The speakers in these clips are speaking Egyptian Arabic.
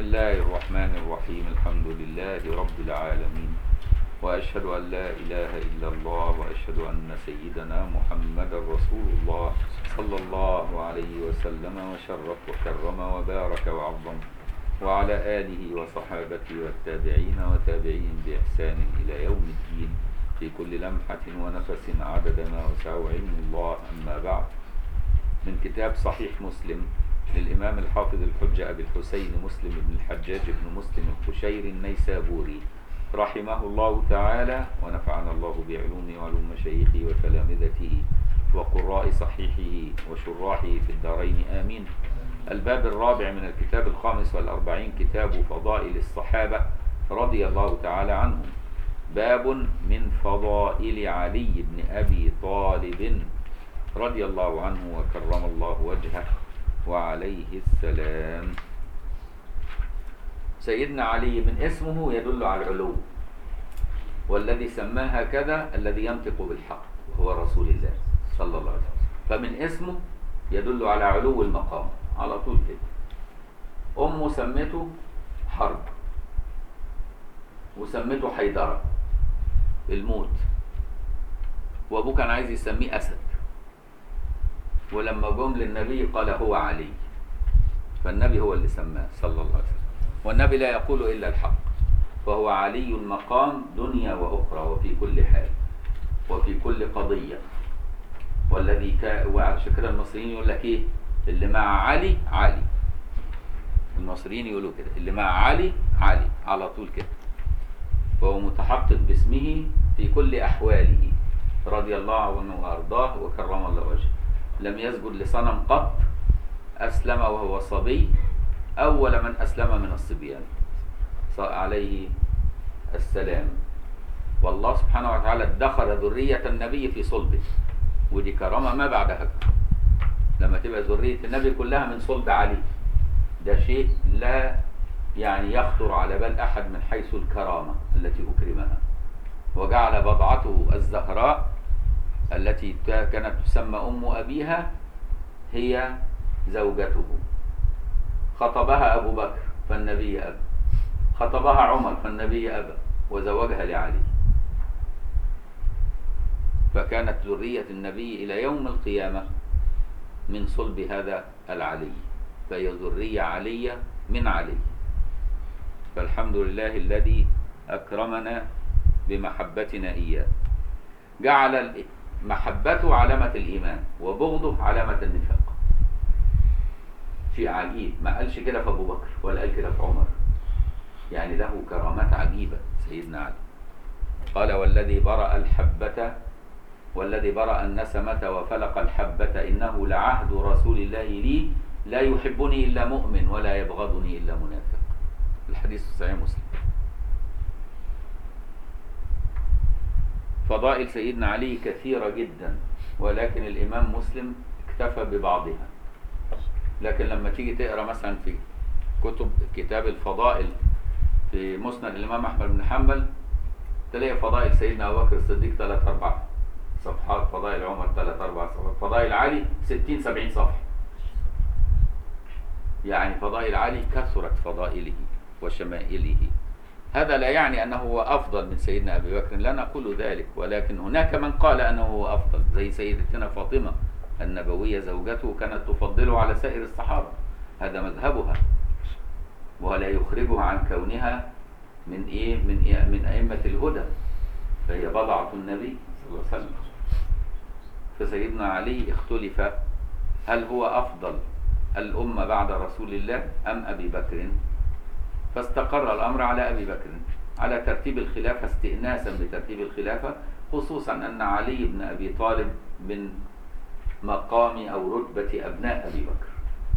الله الرحمن الرحيم الحمد لله رب العالمين وأشهد أن لا إله إلا الله وأشهد أن سيدنا محمد رسول الله صلى الله عليه وسلم وشرف وكرم وبارك وعظم وعلى آله وصحابته والتابعين وتابعين بإحسان إلى يوم الدين في كل لمحة ونفس عدد ما وسعه علم الله أما بعد من كتاب صحيح مسلم للإمام الحافظ الحجة أبي الحسين مسلم بن الحجاج بن مسلم القشير النيسابوري رحمه الله تعالى ونفعنا الله بعلومه وعلوم مشايخه وتلامذته وقراء صحيحه وشراحه في الدارين آمين الباب الرابع من الكتاب الخامس والأربعين كتاب فضائل الصحابة رضي الله تعالى عنهم باب من فضائل علي بن أبي طالب رضي الله عنه وكرم الله وجهه وعليه السلام سيدنا علي من اسمه يدل على العلو والذي سماه هكذا الذي ينطق بالحق هو رسول الله صلى الله عليه وسلم فمن اسمه يدل على علو المقام على طول كده أمه سمته حرب وسمته حيدرة الموت وأبوه كان عايز يسميه أسد ولما جم للنبي قال هو علي فالنبي هو اللي سماه صلى الله عليه وسلم والنبي لا يقول إلا الحق فهو علي المقام دنيا وأخرى وفي كل حال وفي كل قضية والذي كا وعشان كده المصريين يقول لك ايه اللي مع علي علي المصريين يقولوا كده اللي مع علي علي على طول كده فهو متحقق باسمه في كل أحواله رضي الله عنه وأرضاه وكرم الله وجهه لم يسجد لصنم قط أسلم وهو صبي أول من أسلم من الصبيان عليه السلام والله سبحانه وتعالى ادخر ذرية النبي في صلبه ودي كرامة ما بعدها لما تبقى ذرية النبي كلها من صلب علي ده شيء لا يعني يخطر على بال أحد من حيث الكرامة التي أكرمها وجعل بضعته الزهراء التي كانت تسمى أم أبيها هي زوجته خطبها أبو بكر فالنبي أبى خطبها عمر فالنبي أبى وزوجها لعلي فكانت ذرية النبي إلى يوم القيامة من صلب هذا العلي فهي ذرية علية من علي فالحمد لله الذي أكرمنا بمحبتنا إياه جعل محبته علامة الإيمان وبغضه علامة النفاق شيء عجيب ما قالش كده في أبو بكر ولا قال كده في عمر يعني له كرامات عجيبة سيدنا علي قال والذي برأ الحبة والذي برأ النسمة وفلق الحبة إنه لعهد رسول الله لي لا يحبني إلا مؤمن ولا يبغضني إلا منافق الحديث صحيح مسلم فضائل سيدنا علي كثيرة جدا ولكن الإمام مسلم اكتفى ببعضها لكن لما تيجي تقرأ مثلا في كتب كتاب الفضائل في مسند الإمام أحمد بن حنبل تلاقي فضائل سيدنا أبو بكر الصديق ثلاث أربع صفحات فضائل عمر ثلاث أربع صفحات فضائل علي ستين سبعين صفحة يعني فضائل علي كثرت فضائله وشمائله هذا لا يعني أنه هو أفضل من سيدنا أبي بكر لا نقول ذلك ولكن هناك من قال أنه هو أفضل زي سيدتنا فاطمة النبوية زوجته كانت تفضله على سائر الصحابة هذا مذهبها ولا يخرجها عن كونها من إيه من إيه من أئمة الهدى فهي بضعة النبي صلى الله عليه وسلم فسيدنا علي اختلف هل هو أفضل الأمة بعد رسول الله أم أبي بكر فاستقر الأمر على أبي بكر على ترتيب الخلافة استئناسا بترتيب الخلافة خصوصا أن علي بن أبي طالب من مقام أو رتبة أبناء أبي بكر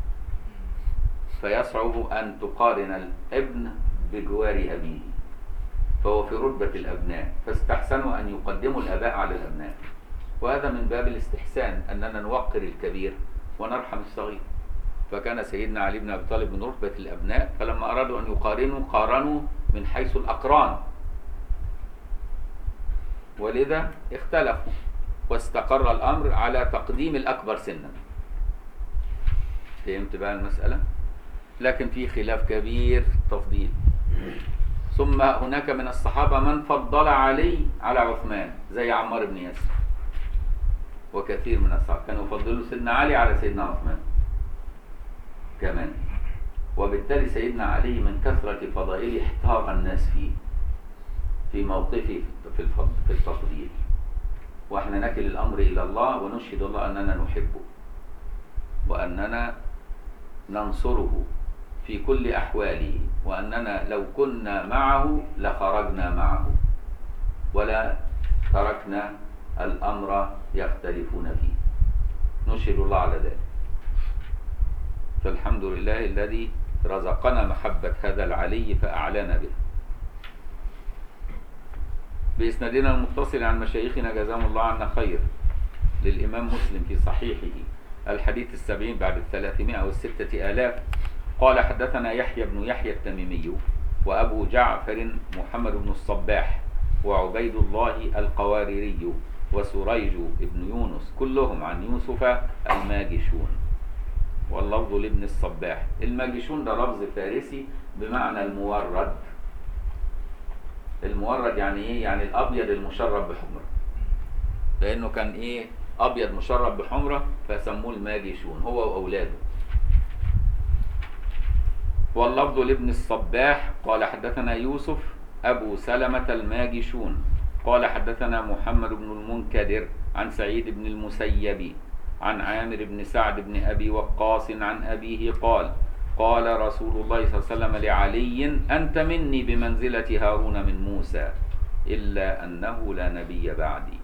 فيصعب أن تقارن الابن بجوار أبيه فهو في رتبة الأبناء فاستحسنوا أن يقدموا الآباء على الأبناء وهذا من باب الاستحسان أننا نوقر الكبير ونرحم الصغير فكان سيدنا علي بن أبي طالب من رتبة الأبناء فلما أرادوا أن يقارنوا قارنوا من حيث الأقران ولذا اختلفوا واستقر الأمر على تقديم الأكبر سنا فهمت بقى المسألة لكن في خلاف كبير تفضيل ثم هناك من الصحابة من فضل علي على عثمان زي عمار بن ياسر وكثير من الصحابة كانوا يفضلوا سيدنا علي على سيدنا عثمان كمان وبالتالي سيدنا علي من كثرة فضائله احتار الناس فيه في موقفه في الفضل في التفضيل واحنا نكل الامر الى الله ونشهد الله اننا نحبه واننا ننصره في كل احواله واننا لو كنا معه لخرجنا معه ولا تركنا الامر يختلفون فيه نشهد الله على ذلك فالحمد لله الذي رزقنا محبة هذا العلي فأعلن به بإسنادنا المتصل عن مشايخنا جزاهم الله عنا خير للإمام مسلم في صحيحه الحديث السبعين بعد الثلاثمائة والستة آلاف قال حدثنا يحيى بن يحيى التميمي وأبو جعفر محمد بن الصباح وعبيد الله القواريري وسريج بن يونس كلهم عن يوسف الماجشون واللفظ لابن الصباح الماجشون ده لفظ فارسي بمعنى المورد المورد يعني ايه يعني الابيض المشرب بحمرة لانه كان ايه ابيض مشرب بحمرة فسموه الماجشون هو واولاده واللفظ لابن الصباح قال حدثنا يوسف ابو سلمة الماجشون قال حدثنا محمد بن المنكدر عن سعيد بن المسيب عن عامر بن سعد بن أبي وقاص عن أبيه قال قال رسول الله صلى الله عليه وسلم لعلي أنت مني بمنزلة هارون من موسى إلا أنه لا نبي بعدي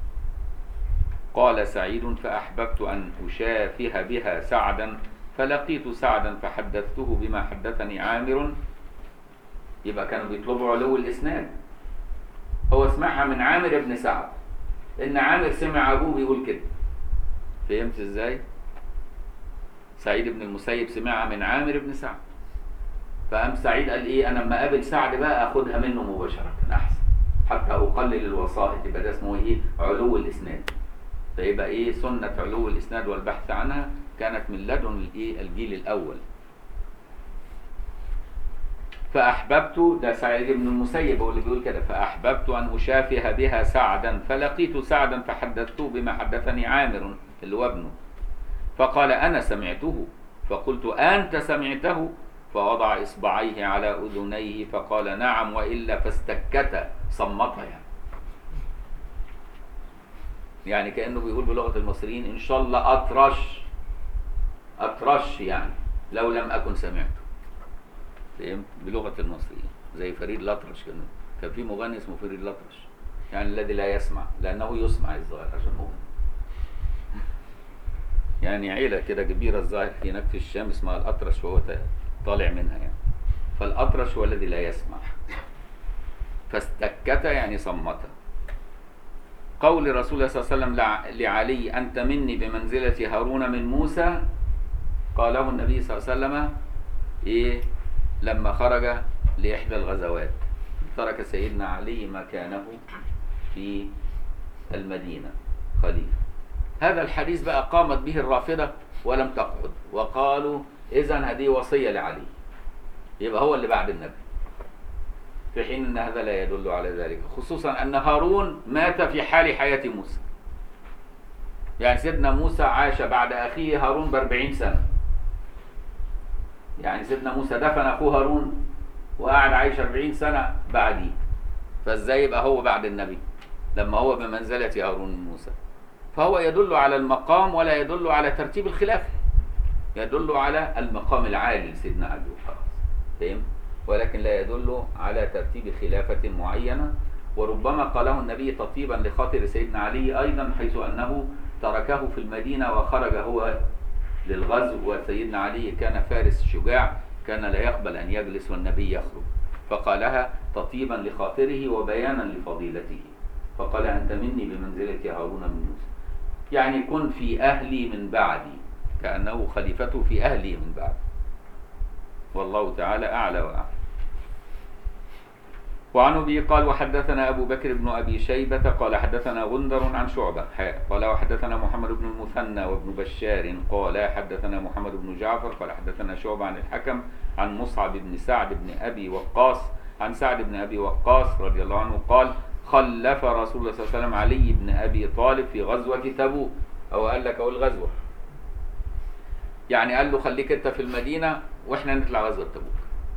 قال سعيد فأحببت أن أشافه بها سعدا فلقيت سعدا فحدثته بما حدثني عامر يبقى كانوا بيطلبوا علو الإسناد هو سمعها من عامر بن سعد إن عامر سمع أبوه بيقول كده فهمت ازاي سعيد بن المسيب سمعها من عامر بن سعد فقام سعيد قال ايه انا لما اقابل سعد بقى اخدها منه مباشره احسن حتى اقلل الوسائط يبقى ده اسمه ايه علو الاسناد فيبقى ايه سنه علو الاسناد والبحث عنها كانت من لدن الايه الجيل الاول فأحببت ده سعيد بن المسيب هو اللي بيقول كده فأحببت أن أشافه بها سعدا فلقيت سعدا فحدثته بما حدثني عامر اللي هو ابنه فقال أنا سمعته فقلت أنت سمعته فوضع إصبعيه على أذنيه فقال نعم وإلا فاستكت صمتا يعني يعني كأنه بيقول بلغة المصريين إن شاء الله أطرش أطرش يعني لو لم أكن سمعته فهمت بلغة المصريين زي فريد الأطرش كان كان في مغني اسمه فريد الأطرش يعني الذي لا يسمع لأنه يسمع الظاهر عشان مغني يعني عيلة كده كبيرة الظاهر هناك في الشام اسمها الأطرش وهو طالع منها يعني فالأطرش هو الذي لا يسمع فاستكت يعني صمت قول رسول الله صلى الله عليه وسلم لعلي أنت مني بمنزلة هارون من موسى قاله النبي صلى الله عليه وسلم إيه لما خرج لإحدى الغزوات ترك سيدنا علي مكانه في المدينة خليفة هذا الحديث بقى قامت به الرافضة ولم تقعد وقالوا إذا هذه وصية لعلي يبقى هو اللي بعد النبي في حين أن هذا لا يدل على ذلك خصوصا أن هارون مات في حال حياة موسى يعني سيدنا موسى عاش بعد أخيه هارون بأربعين سنة يعني سيدنا موسى دفن أخوه هارون وقعد عايش 40 سنة بعديه فازاي يبقى هو بعد النبي لما هو بمنزلة هارون من موسى فهو يدل على المقام ولا يدل على ترتيب الخلافة يدل على المقام العالي لسيدنا علي وخلاص فهم ولكن لا يدل على ترتيب خلافة معينة وربما قاله النبي تطيبا لخاطر سيدنا علي أيضا حيث أنه تركه في المدينة وخرج هو للغزو وسيدنا علي كان فارس شجاع كان لا يقبل أن يجلس والنبي يخرج فقالها تطيبا لخاطره وبيانا لفضيلته فقال أنت مني بمنزلة هارون من موسى يعني كن في أهلي من بعدي كأنه خليفته في أهلي من بعد والله تعالى أعلى وأعلى وعن ابي قال وحدثنا ابو بكر بن ابي شيبه قال حدثنا غندر عن شعبه حاء قال وحدثنا محمد بن المثنى وابن بشار قال حدثنا محمد بن جعفر قال حدثنا شعبه عن الحكم عن مصعب بن سعد بن ابي وقاص عن سعد بن ابي وقاص رضي الله عنه قال خلف رسول الله صلى الله عليه وسلم علي بن ابي طالب في غزوه تبوك او قال لك اقول غزوه يعني قال له خليك انت في المدينه واحنا نطلع غزوه تبوك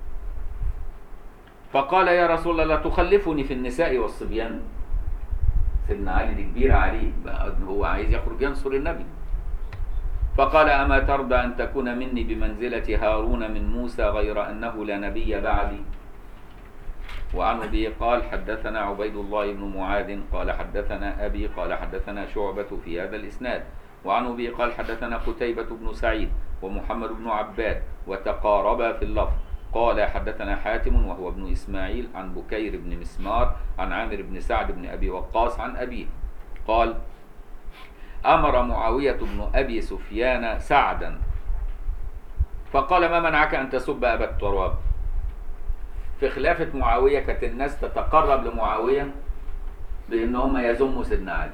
فقال يا رسول الله لا تخلفني في النساء والصبيان سيدنا علي دي كبيرة عليه بقى هو عايز يخرج ينصر النبي فقال أما ترضى أن تكون مني بمنزلة هارون من موسى غير أنه لا نبي بعدي وعن أبي قال حدثنا عبيد الله بن معاذ قال حدثنا أبي قال حدثنا شعبة في هذا الإسناد وعن أبي قال حدثنا قتيبة بن سعيد ومحمد بن عباد وتقاربا في اللفظ قال حدثنا حاتم وهو ابن إسماعيل عن بكير بن مسمار عن عامر بن سعد بن أبي وقاص عن أبيه قال أمر معاوية بن أبي سفيان سعدا فقال ما منعك أن تسب أبا التراب في خلافة معاوية كانت الناس تتقرب لمعاوية بأن هم يذموا سيدنا علي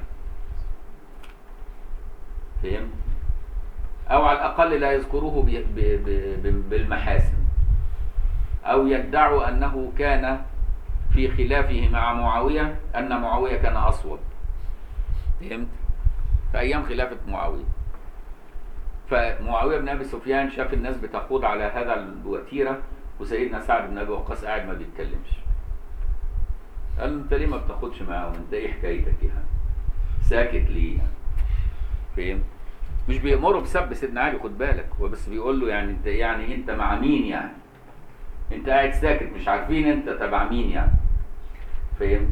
فهمت؟ أو على الأقل لا يذكروه ب- ب- ب- بالمحاسن أو يدعوا أنه كان في خلافه مع معاوية أن معاوية كان أصوب فهمت؟ في أيام خلافة معاوية فمعاوية بن أبي سفيان شاف الناس بتخوض على هذا الوتيرة وسيدنا سعد بن أبي وقاص قاعد ما بيتكلمش قال له أنت ليه ما بتاخدش معاهم؟ أنت إيه حكايتك يعني؟ ساكت ليه يعني؟ فهمت؟ مش بيأمره بسب سيدنا علي خد بالك هو بس بيقول له يعني انت يعني انت مع مين يعني انت قاعد ساكت مش عارفين انت تبع مين يعني فهمت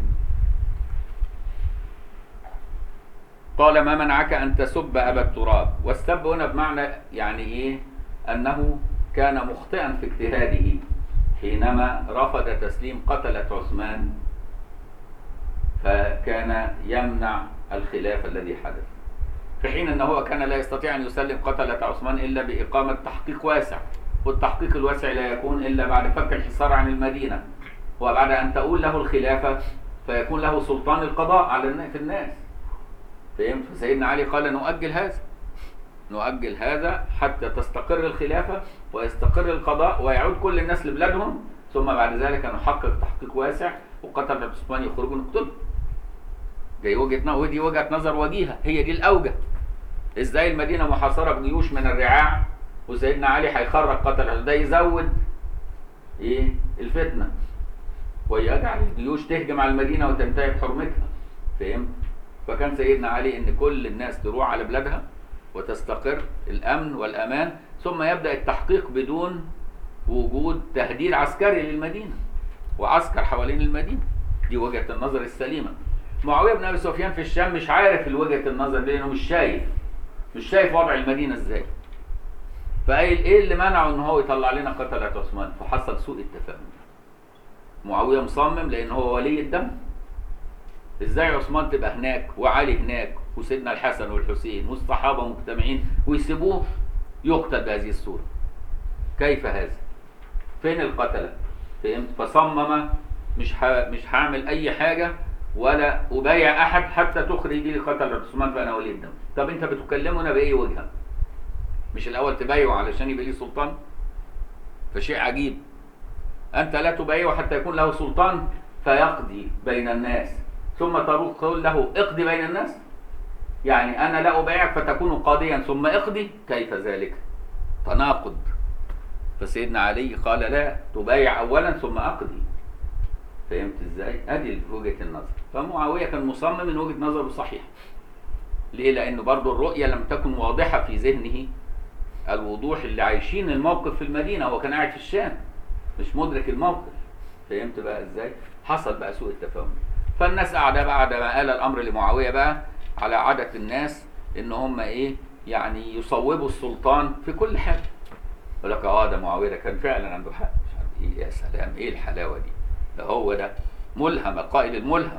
قال ما منعك ان تسب ابا التراب والسب هنا بمعنى يعني ايه انه كان مخطئا في اجتهاده حينما رفض تسليم قتلة عثمان فكان يمنع الخلاف الذي حدث في حين ان هو كان لا يستطيع ان يسلم قتلة عثمان الا باقامة تحقيق واسع والتحقيق الواسع لا يكون الا بعد فك الحصار عن المدينة وبعد ان تؤول له الخلافة فيكون له سلطان القضاء على النا- في الناس فهمت فسيدنا علي قال نؤجل هذا نؤجل هذا حتى تستقر الخلافة ويستقر القضاء ويعود كل الناس لبلادهم ثم بعد ذلك نحقق تحقيق واسع وقتل عثمان يخرجوا نقتله دي وجهه نظر ودي وجهه نظر وجيهه هي دي الاوجه ازاي المدينه محاصره بجيوش من الرعاع وسيدنا علي هيخرج قتل ده يزود ايه الفتنه ويجعل الجيوش تهجم على المدينه وتنتهي بحرمتها فهمت فكان سيدنا علي ان كل الناس تروح على بلادها وتستقر الامن والامان ثم يبدا التحقيق بدون وجود تهديد عسكري للمدينه وعسكر حوالين المدينه دي وجهه النظر السليمه معاويه بن ابي سفيان في الشام مش عارف وجهه النظر دي لانه مش شايف مش شايف وضع المدينه ازاي فقايل ايه اللي منعه ان هو يطلع لنا قتله عثمان فحصل سوء التفاهم معاويه مصمم لان هو ولي الدم ازاي عثمان تبقى هناك وعلي هناك وسيدنا الحسن والحسين والصحابه مجتمعين ويسيبوه يقتل بهذه الصوره كيف هذا فين القتله فهمت فصمم مش ح... مش هعمل اي حاجه ولا ابايع احد حتى تخرج لي قتل عثمان فانا ولي الدم طب انت بتكلمنا باي وجهه مش الاول تبايعه علشان يبقى ليه سلطان فشيء عجيب انت لا تبايعه حتى يكون له سلطان فيقضي بين الناس ثم تقول له اقضي بين الناس يعني انا لا ابايعك فتكون قاضيا ثم اقضي كيف ذلك تناقض فسيدنا علي قال لا تبايع اولا ثم اقضي فهمت ازاي ادي وجهه النظر فمعاويه كان مصمم ان وجهه نظره صحيحه ليه لانه برضه الرؤيه لم تكن واضحه في ذهنه الوضوح اللي عايشين الموقف في المدينه هو كان قاعد في الشام مش مدرك الموقف فهمت بقى ازاي حصل بقى سوء التفاهم فالناس قاعده بعد ما قال الامر لمعاويه بقى على عاده الناس ان هم ايه يعني يصوبوا السلطان في كل حاجه يقول لك اه ده معاويه ده كان فعلا عنده حق مش عارف ايه يا سلام ايه الحلاوه دي ده هو ده ملهم القائد الملهم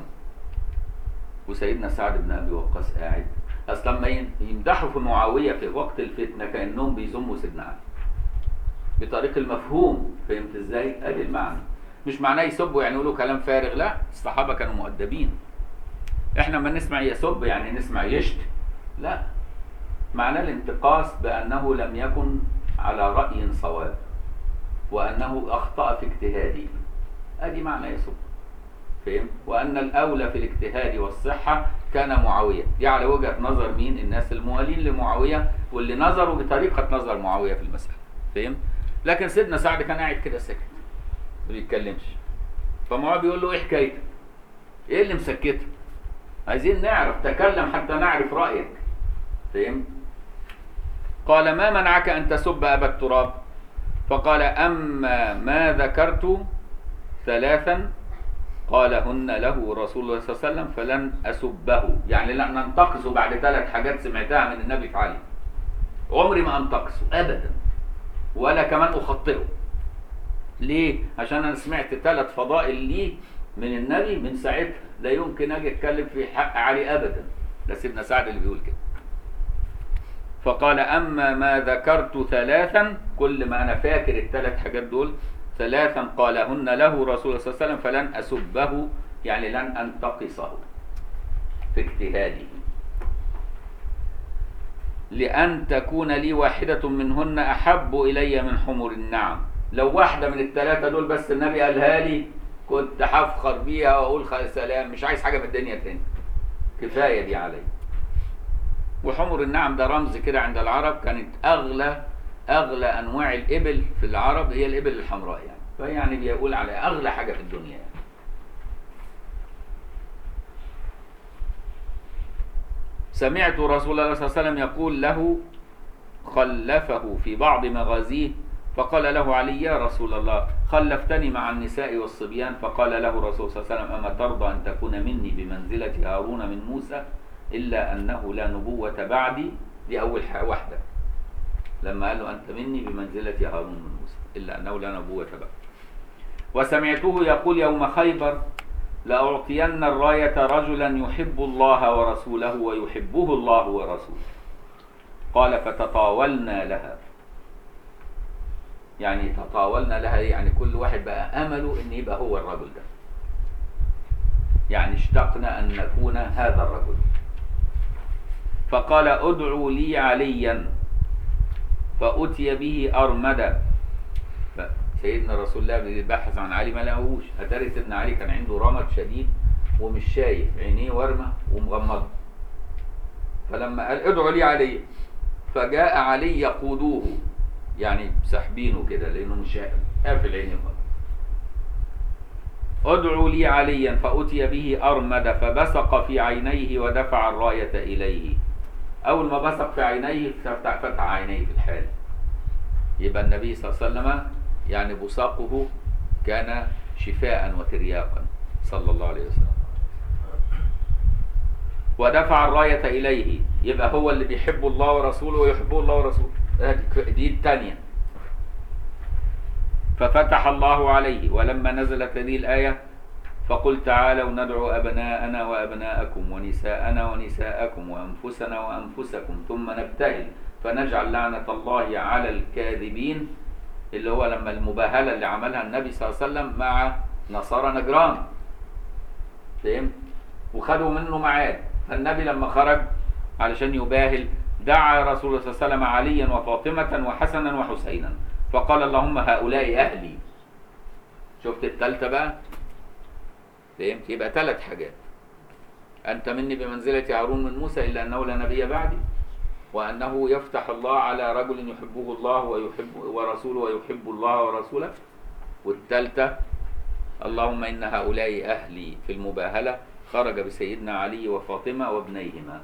وسيدنا سعد بن ابي وقاص قاعد اصل لما يمدحوا في معاويه في وقت الفتنه كانهم بيذموا سيدنا علي بطريق المفهوم فهمت ازاي ادي المعنى مش معناه يسبوا يعني يقولوا كلام فارغ لا الصحابه كانوا مؤدبين احنا ما نسمع يسب يعني نسمع يشتم لا معناه الانتقاص بانه لم يكن على راي صواب وانه اخطا في اجتهاده ادي معنى يسب فهم وان الاولى في الاجتهاد والصحه كان معاويه دي على وجهه نظر مين الناس الموالين لمعاويه واللي نظروا بطريقه نظر معاويه في المساله فهم لكن سيدنا سعد كان قاعد كده ساكت ما بيتكلمش فمعاويه بيقول له ايه حكايتك ايه اللي مسكتك عايزين نعرف تكلم حتى نعرف رايك فهم قال ما منعك ان تسب ابا التراب فقال اما ما ذكرت ثلاثا قالهن له رسول الله صلى الله عليه وسلم فلن اسبه يعني لن ننتقصه بعد ثلاث حاجات سمعتها من النبي في علي عمري ما انتقصه ابدا ولا كمان اخطئه ليه عشان انا سمعت ثلاث فضائل ليه من النبي من ساعتها لا يمكن اجي اتكلم في حق علي ابدا ده سيدنا سعد اللي بيقول كده فقال اما ما ذكرت ثلاثا كل ما انا فاكر الثلاث حاجات دول ثلاثا قالهن له رسول الله صلى الله عليه وسلم فلن اسبه يعني لن انتقصه في اجتهاده لأن تكون لي واحدة منهن أحب إلي من حمر النعم لو واحدة من الثلاثة دول بس النبي قالها لي كنت هفخر بيها وأقول خ- سلام مش عايز حاجة من الدنيا تاني كفاية دي علي وحمر النعم ده رمز كده عند العرب كانت أغلى أغلى أنواع الإبل في العرب هي الإبل الحمراء يعني فيعني بيقول على أغلى حاجة في الدنيا يعني. سمعت رسول الله صلى الله عليه وسلم يقول له خلفه في بعض مغازيه فقال له علي يا رسول الله خلفتني مع النساء والصبيان فقال له الرسول صلى الله عليه وسلم أما ترضى أن تكون مني بمنزلة هارون من موسى إلا أنه لا نبوة بعدي دي أول ح- واحدة لما قال له أنت مني بمنزلة هارون من موسى إلا أنه لا نبوة بعدي وسمعته يقول يوم خيبر لأعطين الراية رجلا يحب الله ورسوله ويحبه الله ورسوله قال فتطاولنا لها يعني تطاولنا لها يعني كل واحد بقى أمله أن يبقى هو الرجل ده يعني اشتقنا أن نكون هذا الرجل فقال ادعوا لي عليا فأتي به أرمدا سيدنا رسول الله بيبحث عن علي ما لقاهوش اتاري سيدنا علي كان عنده رمد شديد ومش شايف عينيه ورمه ومغمضه فلما قال ادعوا لي علي فجاء علي يقودوه يعني ساحبينه كده لانه مش قافل عينيه خالص ادعوا لي عليا فأتي به أرمد فبصق في عينيه ودفع الراية إليه أول ما بصق في عينيه فتح فتح عينيه في الحال يبقى النبي صلى الله عليه وسلم يعني بصاقه كان شفاء وترياقا صلى الله عليه وسلم ودفع الراية إليه يبقى هو اللي بيحب الله ورسوله ويحبه الله ورسوله آدي- دي الثانية ففتح الله عليه ولما نزلت هذه الآية فقل تعالوا ندعو أبناءنا وأبناءكم ونساءنا ونساءكم وأنفسنا وأنفسكم ثم نبتهل فنجعل لعنة الله على الكاذبين اللي هو لما المباهلة اللي عملها النبي صلى الله عليه وسلم مع نصارى نجران فهمت وخدوا منه ميعاد فالنبي لما خرج علشان يباهل دعا رسول الله صلى الله عليه وسلم عليا وفاطمة وحسنا وحسينا فقال اللهم هؤلاء أهلي شفت التالتة بقى فهمت يبقى ثلاث حاجات أنت مني بمنزلة هارون من موسى إلا أنه لا نبي بعدي وأنه يفتح الله على رجل يحبه الله ويحب ورسوله ويحب الله ورسوله والثالثة اللهم إن هؤلاء أهلي في المباهلة خرج بسيدنا علي وفاطمة وابنيهما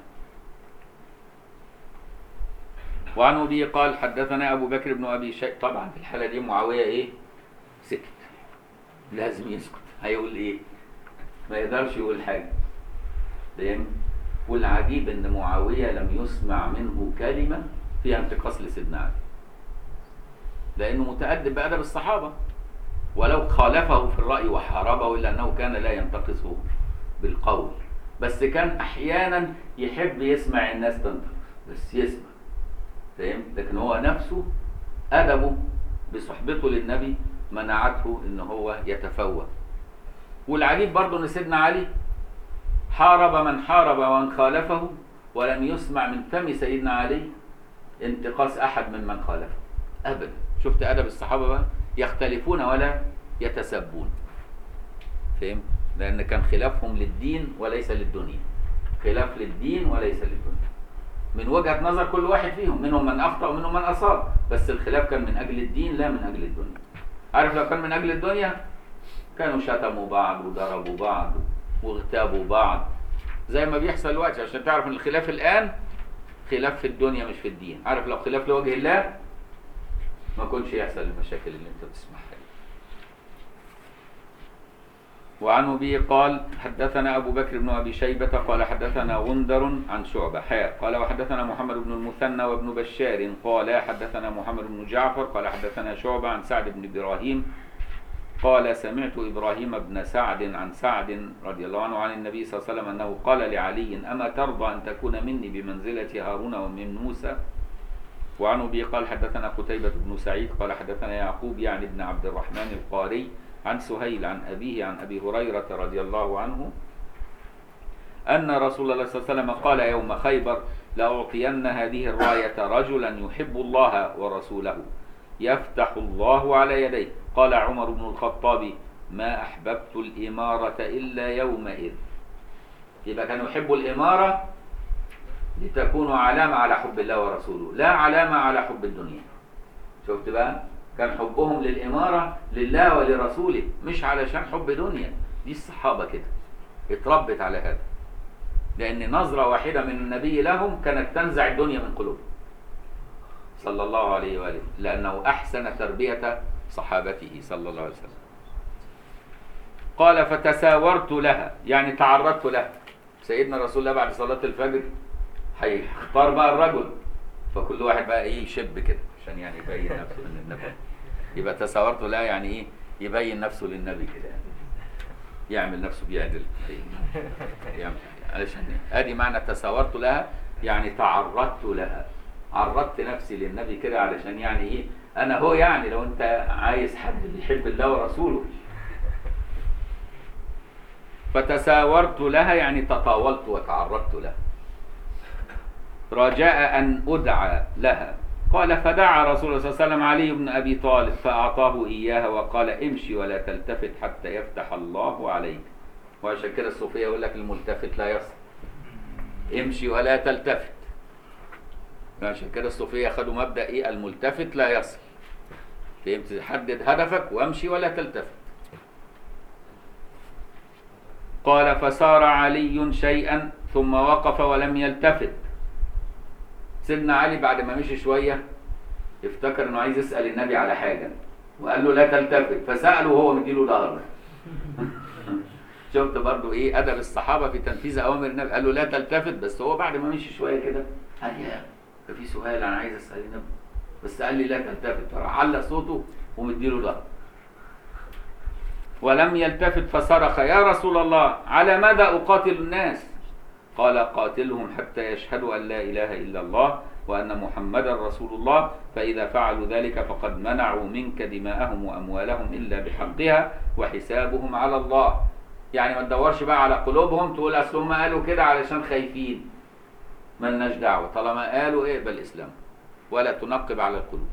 وعن أبي قال حدثنا أبو بكر بن أبي شيء طبعا في الحالة دي معاوية إيه سكت لازم يسكت هيقول إيه ما يقدرش يقول حاجة فاهم والعجيب ان معاويه لم يسمع منه كلمه فيها انتقاص لسيدنا علي لانه متادب بادب الصحابه ولو خالفه في الراي وحاربه الا انه كان لا ينتقصه بالقول بس كان احيانا يحب يسمع الناس تنتقص بس يسمع فاهم لكن هو نفسه ادبه بصحبته للنبي منعته ان هو يتفوه والعجيب برضه ان سيدنا علي حارب من حارب ومن خالفه ولم يسمع من فم سيدنا علي انتقاص احد ممن خالفه ابدا شفت ادب الصحابه بقى يختلفون ولا يتسبون فهمت لان كان خلافهم للدين وليس للدنيا خلاف للدين وليس للدنيا من وجهه نظر كل واحد فيهم منهم من اخطا ومنهم من اصاب بس الخلاف كان من اجل الدين لا من اجل الدنيا عارف لو كان من اجل الدنيا كانوا شتموا بعض وضربوا بعض واغتابوا بعض زي ما بيحصل دلوقتي عشان تعرف ان الخلاف الان خلاف في الدنيا مش في الدين عارف لو خلاف لوجه الله ما كنش يحصل المشاكل اللي انت بتسمعها دي وعن أبي قال حدثنا أبو بكر بن أبي شيبة قال حدثنا غندر عن شعبة حاء قال وحدثنا محمد بن المثنى وابن بشار قال حدثنا محمد بن جعفر قال حدثنا شعبة عن سعد بن إبراهيم قال سمعت إبراهيم بن سعد عن سعد رضي الله عنه عن النبي صلى الله عليه وسلم أنه قال لعلي أما ترضى أن تكون مني بمنزلة هارون ومن موسى وعن أبي قال حدثنا قتيبة بن سعيد قال حدثنا يعقوب يعني ابن عبد الرحمن القاري عن سهيل عن أبيه عن أبي هريرة رضي الله عنه أن رسول الله صلى الله عليه وسلم قال يوم خيبر لأعطين هذه الراية رجلا يحب الله ورسوله يفتح الله على يديه قال عمر بن الخطاب ما أحببت الإمارة إلا يومئذ يبقى كانوا يحبوا الإمارة لتكون علامة على حب الله ورسوله لا علامة على حب الدنيا شفت بقى كان حبهم للإمارة لله ولرسوله مش علشان حب دنيا دي الصحابة كده اتربت على هذا لأن نظرة واحدة من النبي لهم كانت تنزع الدنيا من قلوبهم صلى الله عليه وآله لأنه أحسن تربية صحابته صلى الله عليه وسلم قال فتساورت لها يعني تعرضت لها سيدنا رسول الله بعد صلاة الفجر هيختار بقى الرجل فكل واحد بقى ايه يشب كده عشان يعني يبين نفسه للنبي يبقى تساورت لها يعني ايه يبين نفسه للنبي كده يعني يعمل نفسه بيعدل يعمل علشان ادي معنى تساورت لها يعني تعرضت لها عرضت نفسي للنبي كده علشان يعني ايه انا هو يعني لو انت عايز حد بيحب الله ورسوله فتساورت لها يعني تطاولت وتعرضت لها رجاء ان ادعى لها قال فدعا رسول الله صلى الله عليه وسلم علي بن ابي طالب فاعطاه اياها وقال امشي ولا تلتفت حتى يفتح الله عليك وعشان كده الصوفيه يقول لك الملتفت لا يصل امشي ولا تلتفت عشان كده الصوفيه خدوا مبدا ايه الملتفت لا يصل فهمت حدد هدفك وامشي ولا تلتفت قال فسار علي شيئا ثم وقف ولم يلتفت سيدنا علي بعد ما مشي شويه افتكر انه عايز يسال النبي على حاجه وقال له لا تلتفت فساله وهو مديله ظهره شفت برضو ايه ادب الصحابه في تنفيذ اوامر النبي قال له لا تلتفت بس هو بعد ما مشي شويه كده قال يا ده في سؤال انا عايز اسال النبي بس قال لي لا تلتفت فراح علق صوته ومديله ظهره ولم يلتفت فصرخ يا رسول الله على ماذا اقاتل الناس قال قاتلهم حتى يشهدوا ان لا اله الا الله وان محمدا رسول الله فاذا فعلوا ذلك فقد منعوا منك دماءهم واموالهم الا بحقها وحسابهم على الله يعني ما تدورش بقى على قلوبهم تقول اصل هم قالوا كده علشان خايفين ملناش دعوه طالما قالوا اقبل اسلام ولا تنقب على القلوب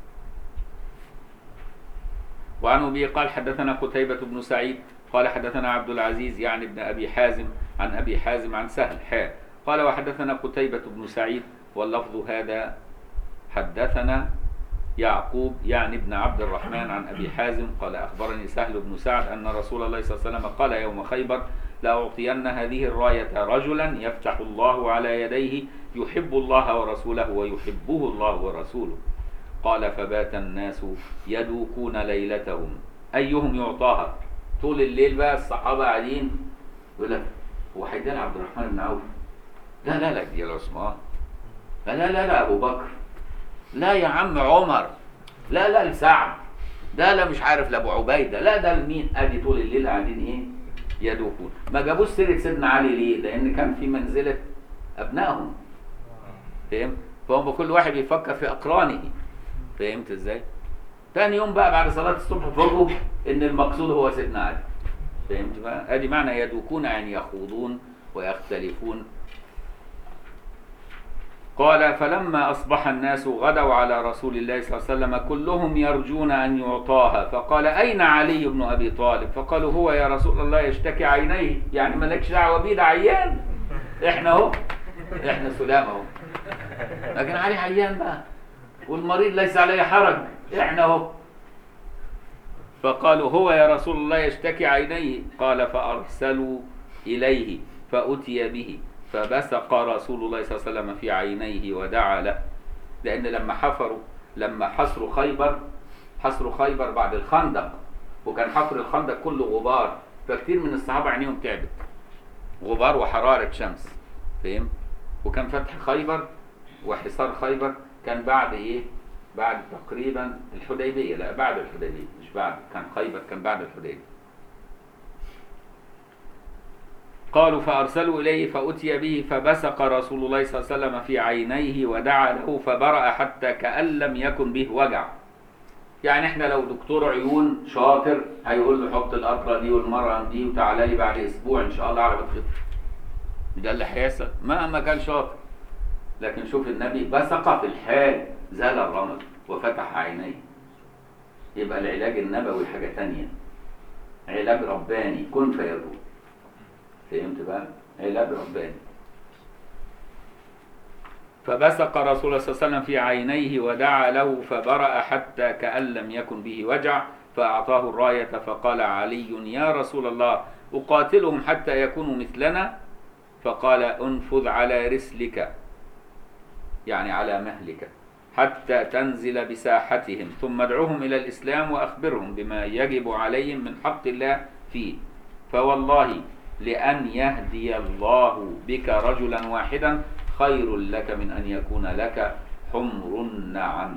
وعن ابي قال حدثنا قتيبة بن سعيد قال حدثنا عبد العزيز يعني ابن ابي حازم عن ابي حازم عن سهل حاء قال وحدثنا قتيبة بن سعيد واللفظ هذا حدثنا يعقوب يعني ابن عبد الرحمن عن ابي حازم قال اخبرني سهل بن سعد ان رسول الله صلى الله عليه وسلم قال يوم خيبر لاعطين هذه الرايه رجلا يفتح الله على يديه يحب الله ورسوله ويحبه الله ورسوله قال فبات الناس يدوكون ليلتهم ايهم يعطاها طول الليل بقى الصحابه قاعدين يقول لك هو هيدينا عبد الرحمن بن عوف لا لا لا دي عثمان لا لا لا لا ابو بكر لا يا عم عمر لا لا لسعد ده لا مش عارف لابو عبيده لا ده لمين ادي طول الليل قاعدين ايه يدوكون ما جابوش سيره سيدنا علي ليه لان كان في منزله ابنائهم فهمت فهم كل واحد بيفكر في اقرانه فهمت ازاي تاني يوم بقى بعد صلاة الصبح فوجئوا ان المقصود هو سيدنا علي فهمت بقى ادي معنى يدوكون يعني يخوضون ويختلفون قال فلما أصبح الناس غدوا على رسول الله صلى الله عليه وسلم كلهم يرجون أن يعطاها فقال أين علي بن أبي طالب فقالوا هو يا رسول الله يشتكي عينيه يعني مالكش دعوة بيه ده عيان احنا اهو احنا سلام اهو لكن علي عيان بقى والمريض ليس عليه حرج احنا اهو فقالوا هو يا رسول الله يشتكي عينيه قال فأرسلوا إليه فأتي به فبصق رسول الله صلى الله عليه وسلم في عينيه ودعا له لأن لما حفروا لما حصروا خيبر حصروا خيبر بعد الخندق وكان حفر الخندق كله غبار فكتير من الصحابة عينيهم تعبت غبار وحرارة شمس فهم وكان فتح خيبر وحصار خيبر كان بعد ايه بعد تقريبا الحديبية لا بعد الحديبية مش بعد كان خيبر كان بعد الحديبية قالوا فأرسلوا إليه فأتي به فبسق رسول الله صلى الله عليه وسلم في عينيه ودعا له فبرأ حتى كأن لم يكن به وجع يعني احنا لو دكتور عيون شاطر هيقول له حط القطره دي والمرهم دي وتعالى لي بعد اسبوع ان شاء الله على ما تخف ده اللي هيحصل مهما كان شاطر لكن شوف النبي بصق في الحال زال الرمل وفتح عينيه يبقى العلاج النبوي حاجه تانية علاج رباني كن فيكون فهمت بقى علاج رباني فبصق رسول الله صلى الله عليه وسلم في عينيه ودعا له فبرأ حتى كأن لم يكن به وجع فأعطاه الراية فقال علي يا رسول الله أقاتلهم حتى يكونوا مثلنا فقال انفذ على رسلك يعني على مهلك حتى تنزل بساحتهم ثم ادعوهم إلى الإسلام وأخبرهم بما يجب عليهم من حق الله فيه فوالله لأن يهدي الله بك رجلا واحدا خير لك من أن يكون لك حمر النعم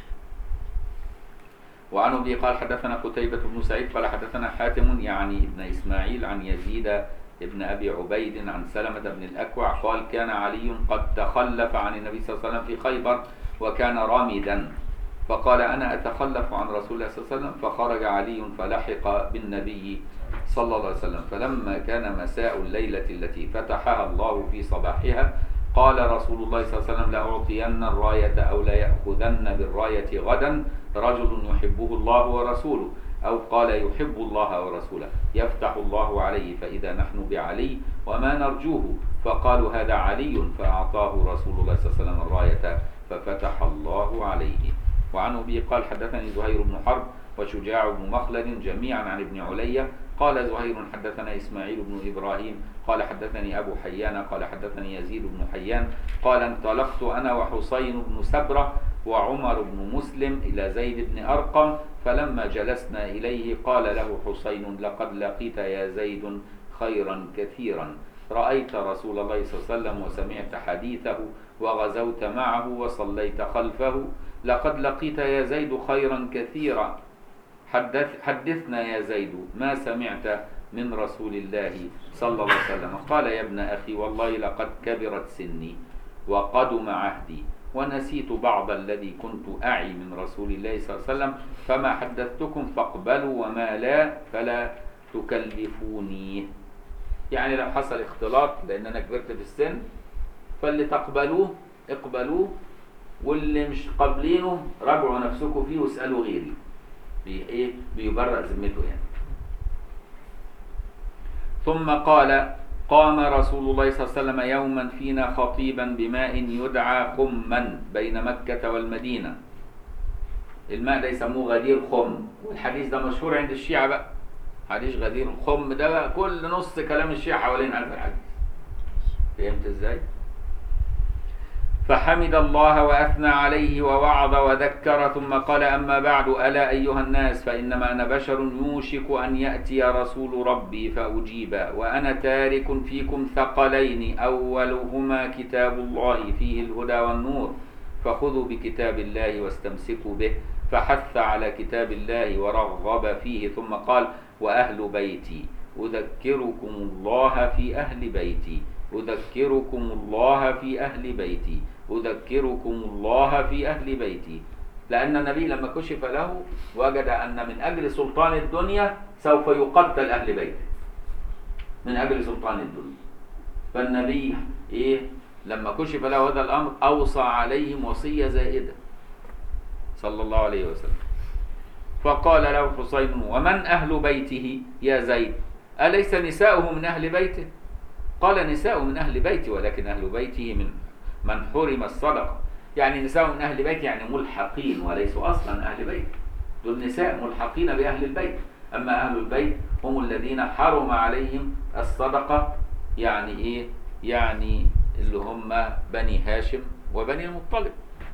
وعن أبي قال حدثنا قتيبة بن سعيد قال حدثنا حاتم يعني ابن إسماعيل عن يزيد ابن أبي عبيد عن سلمة بن الأكوع قال كان علي قد تخلف عن النبي صلى الله عليه وسلم في خيبر وكان رامدا فقال أنا أتخلف عن رسول الله صلى الله عليه وسلم فخرج علي فلحق بالنبي صلى الله عليه وسلم فلما كان مساء الليلة التي فتحها الله في صباحها قال رسول الله صلى الله عليه وسلم لأعطين الراية أو ليأخذن بالراية غدا رجل يحبه الله ورسوله أو قال يحب الله ورسوله يفتح الله عليه فإذا نحن بعلي وما نرجوه فقالوا هذا علي فأعطاه رسول الله صلى الله عليه وسلم الراية ففتح الله عليه وعن أبي قال حدثني زهير بن حرب وشجاع بن مخلد جميعا عن ابن علية قال زهير حدثنا إسماعيل بن إبراهيم قال حدثني أبو حيان قال حدثني يزيد بن حيان قال انطلقت أنا وحسين بن سبرة وعمر بن مسلم إلى زيد بن أرقم فلما جلسنا إليه قال له حسين لقد لقيت يا زيد خيرا كثيرا رأيت رسول الله صلى الله عليه وسلم وسمعت حديثه وغزوت معه وصليت خلفه لقد لقيت يا زيد خيرا كثيرا حدث حدثنا يا زيد ما سمعت من رسول الله صلى الله عليه وسلم قال يا ابن أخي والله لقد كبرت سني وقدم عهدي ونسيت بعض الذي كنت أعي من رسول الله صلى الله عليه وسلم فما حدثتكم فاقبلوا وما لا فلا تكلفوني يعني لو حصل اختلاط لأن أنا كبرت في السن فاللي تقبلوه اقبلوه واللي مش قابلينه راجعوا نفسكم فيه واسألوا غيري بي ايه بيبرأ ذمته يعني ثم قال قام رسول الله صلى الله عليه وسلم يوما فينا خطيبا بماء يدعى خما بين مكة والمدينة الماء ده يسموه غدير خم والحديث ده مشهور عند الشيعة بقى حديث غدير الخم ده بقى كل نص كلام الشيعة حوالين هذا الحديث فهمت ازاي؟ فحمد الله وأثنى عليه ووعظ وذكر ثم قال أما بعد ألا أيها الناس فإنما أنا بشر يوشك أن يأتي رسول ربي فأجيب وأنا تارك فيكم ثقلين أولهما كتاب الله فيه الهدى والنور فخذوا بكتاب الله واستمسكوا به فحث على كتاب الله ورغب فيه ثم قال وأهل بيتي أذكركم الله في أهل بيتي أذكركم الله في أهل بيتي أذكركم الله في أهل بيتي لأن النبي لما كشف له وجد أن من أجل سلطان الدنيا سوف يقتل أهل بيته من أجل سلطان الدنيا فالنبي إيه لما كشف له هذا الأمر أوصى عليهم وصية زائدة صلى الله عليه وسلم فقال له حسين ومن أهل بيته يا زيد أليس نساؤه من أهل بيته قال نساؤه من أهل بيتي ولكن أهل بيته من من حرم الصدقة يعني نساء من أهل بيت يعني ملحقين وليسوا أصلا أهل بيت دول نساء ملحقين بأهل البيت أما أهل البيت هم الذين حرم عليهم الصدقة يعني إيه يعني اللي هم بني هاشم وبني المطلب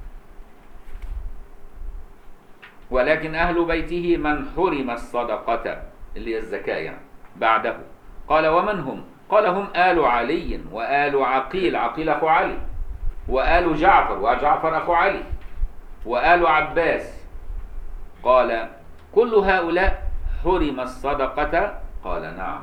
ولكن أهل بيته من حرم الصدقة اللي هي الزكاة يعني بعده قال ومن هم قال هم آل علي وآل عقيل عقيل أخو علي وآل جعفر وجعفر أخو علي وآل عباس قال كل هؤلاء حرم الصدقة قال نعم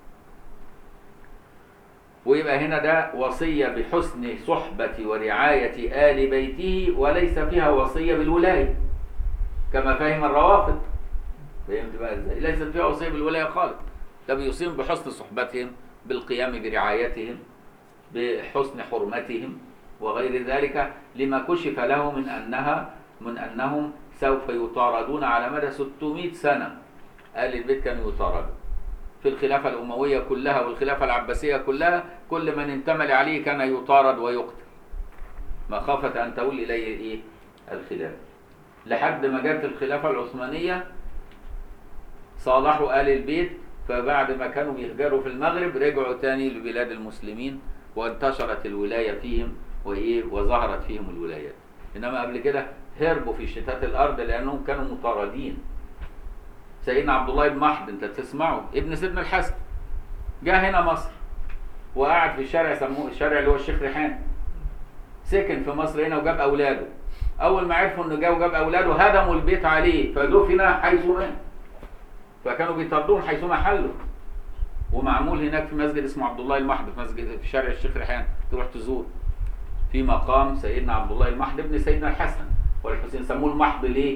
ويبقى هنا ده وصية بحسن صحبة ورعاية آل بيته وليس فيها وصية بالولاية كما فهم الروافض فهمت بقى ازاي؟ ليست فيها وصية بالولاية خالص ده بيوصيهم بحسن صحبتهم بالقيام برعايتهم بحسن حرمتهم وغير ذلك لما كشف له من أنها من أنهم سوف يطاردون على مدى 600 سنة آل البيت كانوا يطاردون في الخلافة الأموية كلها والخلافة العباسية كلها كل من انتمى عليه كان يطارد ويقتل مخافة أن تولي إليه إيه؟ الخلافة لحد ما جت الخلافة العثمانية صالحوا آل البيت فبعد ما كانوا بيهجروا في المغرب رجعوا تاني لبلاد المسلمين وانتشرت الولاية فيهم وإيه وظهرت فيهم الولايات إنما قبل كده هربوا في شتات الأرض لأنهم كانوا مطاردين سيدنا عبد الله بن محد أنت تسمعه ابن سيدنا الحسن جاء هنا مصر وقعد في شارع سموه الشارع اللي هو الشيخ ريحان سكن في مصر هنا وجاب أولاده أول ما عرفوا إنه جاب وجاب أولاده هدموا البيت عليه فدفن حيث مات فكانوا بيطردوهم حيث ما حلوا ومعمول هناك في مسجد اسمه عبد الله المحد في مسجد في شارع الشيخ ريحان تروح تزور في مقام سيدنا عبد الله المحد ابن سيدنا الحسن والحسين سموه المحض ليه؟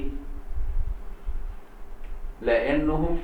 لأنه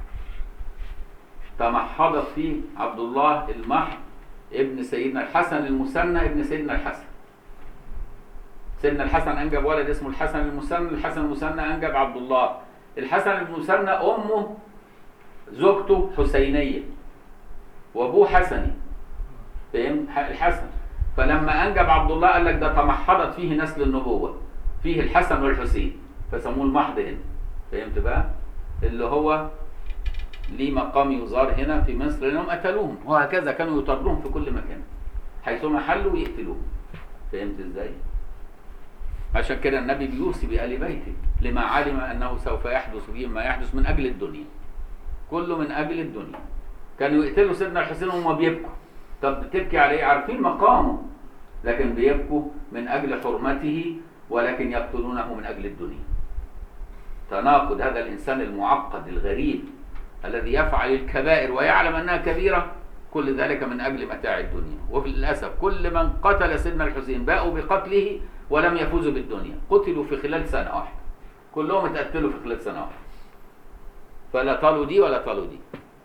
تمحض فيه عبد الله المحض ابن سيدنا الحسن المثنى ابن سيدنا الحسن سيدنا الحسن أنجب ولد اسمه الحسن المثنى الحسن المثنى أنجب عبد الله الحسن المثنى أمه زوجته حسينية وأبوه حسني فهمت الحسن فلما أنجب عبد الله قال لك ده تمحضت فيه نسل النبوة فيه الحسن والحسين فسموه المحض هنا فهمت بقى اللي هو ليه مقام يزار هنا في مصر لأنهم قتلوهم وهكذا كانوا يطردوهم في كل مكان حيثما حلوا يقتلوهم فهمت ازاي عشان كده النبي بيوصي بآل بيته لما علم أنه سوف يحدث فيهم ما يحدث من أجل الدنيا كله من أجل الدنيا كانوا يقتلوا سيدنا الحسين وهم بيبكوا طب بتبكي عليه عارفين مقامه لكن بيبكوا من أجل حرمته ولكن يقتلونه من أجل الدنيا تناقض هذا الإنسان المعقد الغريب الذي يفعل الكبائر ويعلم أنها كبيرة كل ذلك من أجل متاع الدنيا وفي للأسف كل من قتل سيدنا الحسين باءوا بقتله ولم يفوزوا بالدنيا قتلوا في خلال سنة واحدة كلهم اتقتلوا في خلال سنة واحدة فلا طالوا دي ولا طالوا دي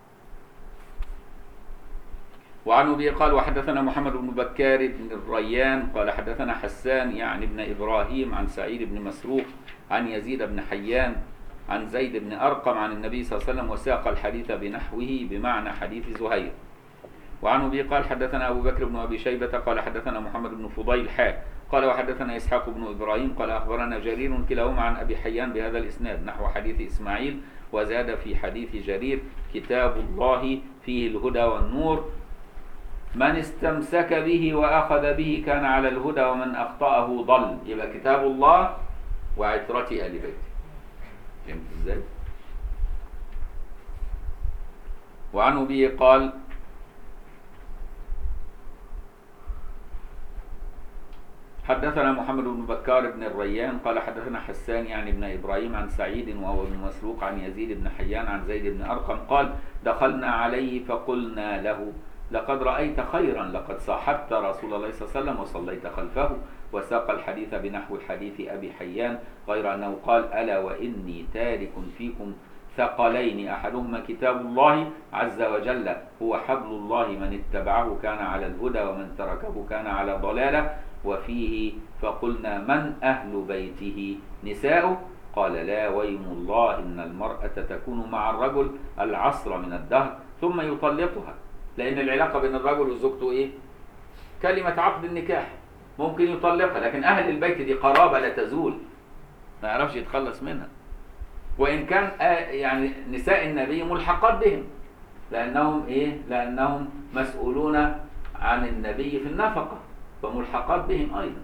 وعن ابي قال وحدثنا محمد بن بكار بن الريان قال حدثنا حسان يعني ابن ابراهيم عن سعيد بن مسروق عن يزيد بن حيان عن زيد بن ارقم عن النبي صلى الله عليه وسلم وساق الحديث بنحوه بمعنى حديث زهير وعن ابي قال حدثنا ابو بكر بن ابي شيبه قال حدثنا محمد بن فضيل حاء قال وحدثنا اسحاق بن ابراهيم قال اخبرنا جرير كلاهما عن ابي حيان بهذا الاسناد نحو حديث اسماعيل وزاد في حديث جرير كتاب الله فيه الهدى والنور من استمسك به واخذ به كان على الهدى ومن اخطاه ضل يبقى كتاب الله وعترة ال بيته فهمت ازاي؟ وعن ابي قال حدثنا محمد بن بكار بن الريان قال حدثنا حسان يعني ابن ابراهيم عن سعيد وهو ابن مسروق عن يزيد بن حيان عن زيد بن ارقم قال دخلنا عليه فقلنا له لقد رأيت خيرا لقد صاحبت رسول الله صلى الله عليه وسلم وصليت خلفه وساق الحديث بنحو حديث أبي حيان غير أنه قال ألا وإني تارك فيكم ثقلين أحدهما كتاب الله عز وجل هو حبل الله من اتبعه كان على الهدى ومن تركه كان على ضلالة وفيه فقلنا من أهل بيته نساؤه قال لا ويم الله إن المرأة تكون مع الرجل العصر من الدهر ثم يطلقها لأن العلاقة بين الرجل وزوجته إيه؟ كلمة عقد النكاح ممكن يطلقها لكن أهل البيت دي قرابة لا تزول ما يعرفش يتخلص منها وإن كان آه يعني نساء النبي ملحقات بهم لأنهم إيه؟ لأنهم مسؤولون عن النبي في النفقة فملحقات بهم أيضا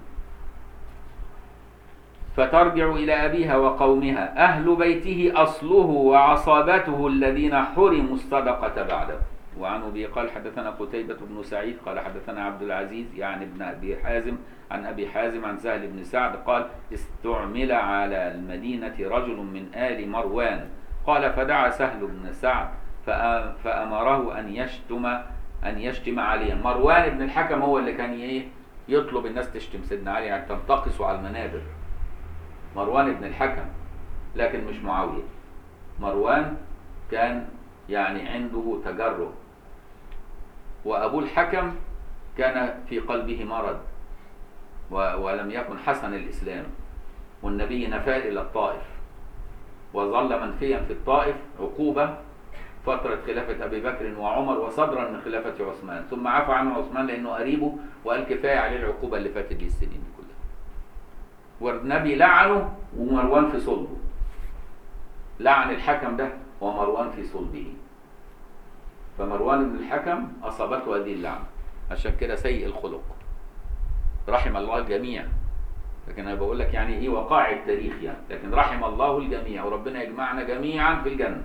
فترجع إلى أبيها وقومها أهل بيته أصله وعصابته الذين حرموا الصدقة بعده وعن أبي قال حدثنا قتيبة بن سعيد قال حدثنا عبد العزيز يعني ابن أبي حازم عن أبي حازم عن سهل بن سعد قال استعمل على المدينة رجل من آل مروان قال فدعا سهل بن سعد فأمره أن يشتم أن يشتم عليا مروان بن الحكم هو اللي كان إيه يطلب الناس تشتم سيدنا علي يعني تنتقصوا على المنابر مروان بن الحكم لكن مش معاوية مروان كان يعني عنده تجرؤ وأبو الحكم كان في قلبه مرض ولم يكن حسن الإسلام والنبي نفى إلى الطائف وظل منفيا في الطائف عقوبة فترة خلافة أبي بكر وعمر وصدرا من خلافة عثمان ثم عفى عنه عثمان لأنه قريبه وقال كفاية عليه العقوبة اللي فاتت دي السنين دي كلها والنبي لعنه ومروان في صلبه لعن الحكم ده ومروان في صلبه فمروان بن الحكم أصابته هذه اللعنة عشان كده سيء الخلق رحم الله الجميع لكن انا بقول لك يعني ايه وقائع التاريخ يعني لكن رحم الله الجميع وربنا يجمعنا جميعا في الجنه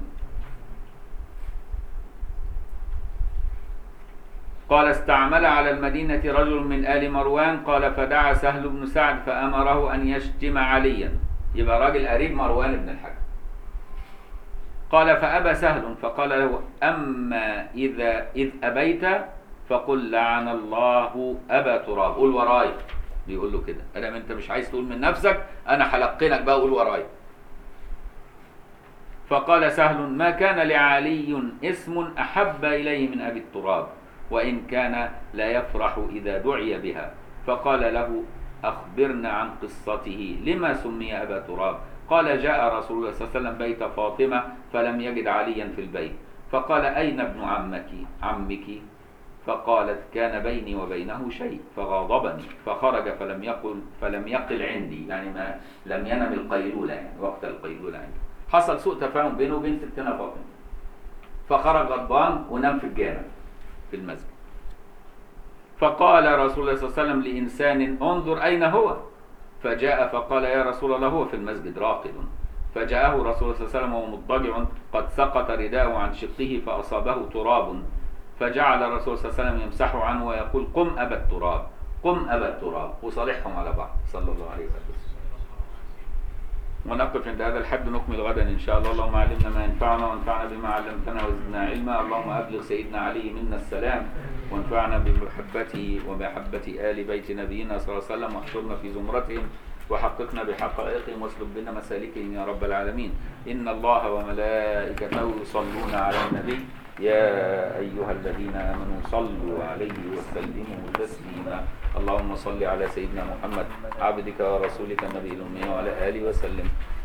قال استعمل على المدينة رجل من آل مروان قال فدعا سهل بن سعد فأمره أن يشتم عليا يبقى راجل قريب مروان بن الحكم قال فأبى سهل فقال له أما إذا إذ أبيت فقل لعن الله أبا تراب قول وراي بيقول له كده أنا أنت مش عايز تقول من نفسك أنا حلقنك بقى قول وراي فقال سهل ما كان لعلي اسم أحب إليه من أبي التراب وإن كان لا يفرح إذا دعي بها فقال له أخبرنا عن قصته لما سمي أبا تراب قال جاء رسول الله صلى الله عليه وسلم بيت فاطمة فلم يجد عليا في البيت فقال أين ابن عمك عمك فقالت كان بيني وبينه شيء فغاضبني فخرج فلم يقل فلم يقل عندي يعني ما لم ينم القيلولة يعني وقت القيلولة عندي حصل سوء تفاهم بينه وبين ستنا فاطمة فخرج غضبان ونام في الجامع في المسجد فقال رسول الله صلى الله عليه وسلم لإنسان انظر أين هو فجاء فقال يا رسول الله هو في المسجد راقد فجاءه رسول الله صلى الله عليه وسلم وهو مضطجع قد سقط رداءه عن شقه فأصابه تراب فجعل الرسول صلى الله عليه وسلم يمسحه عنه ويقول قم أبا التراب قم أبا التراب وصالحهم على بعض صلى الله عليه وسلم ونقف عند هذا الحد نكمل غدا إن شاء الله اللهم علمنا ما ينفعنا وانفعنا بما علمتنا وزدنا علما اللهم أبلغ سيدنا علي منا السلام وانفعنا بمحبته ومحبة آل بيت نبينا صلى الله عليه وسلم واحشرنا في زمرتهم وحققنا بحقائقهم واسلك بنا مسالكهم يا رب العالمين إن الله وملائكته يصلون على النبي يا أيها الذين آمنوا صلوا عليه وسلموا تسليما اللهم صل على سيدنا محمد عبدك ورسولك النبي الأمي وعلى آله وسلم